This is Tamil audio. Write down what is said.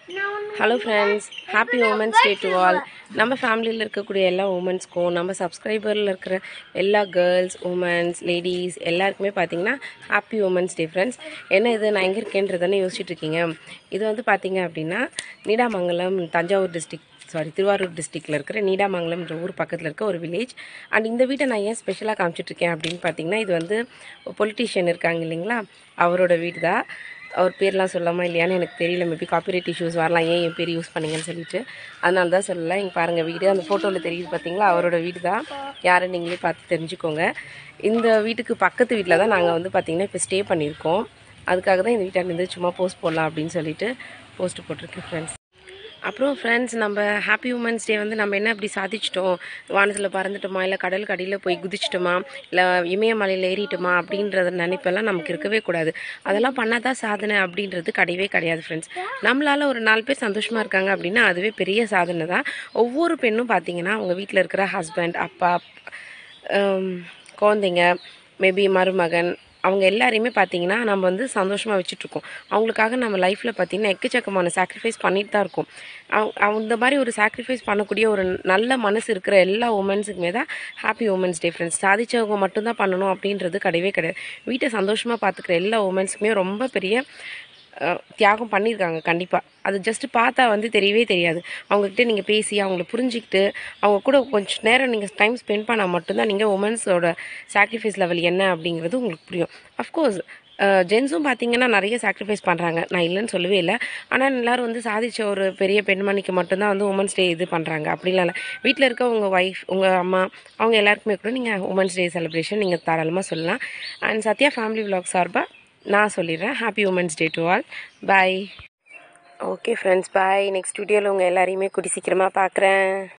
hello friends happy women's day to all நம்ம ஃபேமிலியில் இருக்கக்கூடிய எல்லா உமன்ஸ்க்கும் நம்ம சப்ஸ்கிரைபரில் இருக்கிற எல்லா கேர்ள்ஸ் உமன்ஸ் லேடிஸ் எல்லாருக்குமே பார்த்தீங்கன்னா ஹாப்பி உமன்ஸ் டே ஃப்ரெண்ட்ஸ் என்ன இது நான் எங்கே இருக்கேன்றதானே யோசிச்சுட்டு இருக்கீங்க இது வந்து பார்த்தீங்க அப்படின்னா நீடாமங்கலம் தஞ்சாவூர் டிஸ்ட்ரிக்ட் சாரி திருவாரூர் டிஸ்ட்ரிக்டில் இருக்கிற நீடாமங்கலம்ன்ற ஊர் பக்கத்தில் இருக்க ஒரு வில்லேஜ் அண்ட் இந்த வீட்டை நான் ஏன் ஸ்பெஷலாக காமிச்சிட்ருக்கேன் அப்படின்னு பார்த்தீங்கன்னா இது வந்து பொலிட்டீஷியன் இருக்காங்க இல்லைங்களா அவரோட வீடு தான் அவர் பேர்லாம் சொல்லாமா இல்லையான்னு எனக்கு தெரியல மேபி காப்பிரைட் இஷ்யூஸ் வரலாம் ஏன் என் பேர் யூஸ் பண்ணீங்கன்னு சொல்லிட்டு அதனால தான் சொல்லலை இங்கே பாருங்கள் வீடு அந்த ஃபோட்டோவில் தெரியுது பார்த்தீங்களா அவரோட வீடு தான் யாருன்னு நீங்களே பார்த்து தெரிஞ்சுக்கோங்க இந்த வீட்டுக்கு பக்கத்து வீட்டில் தான் நாங்கள் வந்து பார்த்திங்கன்னா இப்போ ஸ்டே பண்ணியிருக்கோம் அதுக்காக தான் இந்த வீட்டாண்டு சும்மா போஸ்ட் போடலாம் அப்படின்னு சொல்லிட்டு போஸ்ட் போட்டிருக்கேன் ஃப்ரெண்ட்ஸ் அப்புறம் ஃப்ரெண்ட்ஸ் நம்ம ஹாப்பி உமன்ஸ் டே வந்து நம்ம என்ன இப்படி சாதிச்சிட்டோம் வானத்தில் பறந்துட்டோமா இல்லை கடல் கடியில் போய் குதிச்சிட்டோமா இல்லை இமயமலையில் ஏறிட்டோமா அப்படின்றத நினைப்பெல்லாம் நமக்கு இருக்கவே கூடாது அதெல்லாம் பண்ணால் தான் சாதனை அப்படின்றது கிடையவே கிடையாது ஃப்ரெண்ட்ஸ் நம்மளால் ஒரு நாலு பேர் சந்தோஷமாக இருக்காங்க அப்படின்னா அதுவே பெரிய சாதனை தான் ஒவ்வொரு பெண்ணும் பார்த்தீங்கன்னா அவங்க வீட்டில் இருக்கிற ஹஸ்பண்ட் அப்பா ஹம், குழந்தைங்க மேபி மருமகன் அவங்க எல்லாரையுமே பார்த்தீங்கன்னா நம்ம வந்து சந்தோஷமாக வச்சுட்ருக்கோம் அவங்களுக்காக நம்ம லைஃப்பில் பார்த்தீங்கன்னா எக்கச்சக்கமான சாக்ரிஃபைஸ் பண்ணிட்டு தான் இருக்கோம் அவங்க அவங்க இந்த மாதிரி ஒரு சாக்ரிஃபைஸ் பண்ணக்கூடிய ஒரு நல்ல மனசு இருக்கிற எல்லா உமன்ஸுக்குமே தான் ஹாப்பி உமன்ஸ் டே ஃப்ரெண்ட்ஸ் சாதிச்சவங்க மட்டும்தான் பண்ணணும் அப்படின்றது கிடையவே கிடையாது வீட்டை சந்தோஷமாக பார்த்துக்கிற எல்லா உமன்ஸுக்குமே ரொம்ப பெரிய அஹ், தியாகம் பண்ணியிருக்காங்க கண்டிப்பாக அது ஜஸ்ட் பார்த்தா வந்து தெரியவே தெரியாது அவங்கக்கிட்ட நீங்கள் பேசி அவங்கள புரிஞ்சுக்கிட்டு அவங்க கூட கொஞ்சம் நேரம் நீங்கள் டைம் ஸ்பெண்ட் பண்ணால் மட்டும்தான் நீங்கள் உமன்ஸோட சாக்ரிஃபைஸ் லெவல் என்ன அப்படிங்கிறது உங்களுக்கு புரியும் அஃப்கோர்ஸ் ஜென்ஸும் பார்த்தீங்கன்னா நிறைய சாக்ரிஃபைஸ் பண்ணுறாங்க நான் இல்லைன்னு சொல்லவே இல்லை ஆனால் எல்லோரும் வந்து சாதிச்ச ஒரு பெரிய பெண்மணிக்கு மட்டும்தான் வந்து உமன்ஸ் டே இது பண்ணுறாங்க அப்படிலாம் இல்லை வீட்டில் இருக்க உங்கள் ஒய்ஃப் உங்கள் அம்மா அவங்க எல்லாருக்குமே கூட நீங்கள் உமன்ஸ் டே செலிப்ரேஷன் நீங்கள் தாராளமாக சொல்லலாம் அண்ட் சத்யா ஃபேமிலி vlog சார்பாக நான் சொல்லிடுறேன் happy women's day to all bye okay friends bye next வீடியோவில் உங்கள் எல்லாரையுமே கூடி சீக்கிரமாக பார்க்குறேன்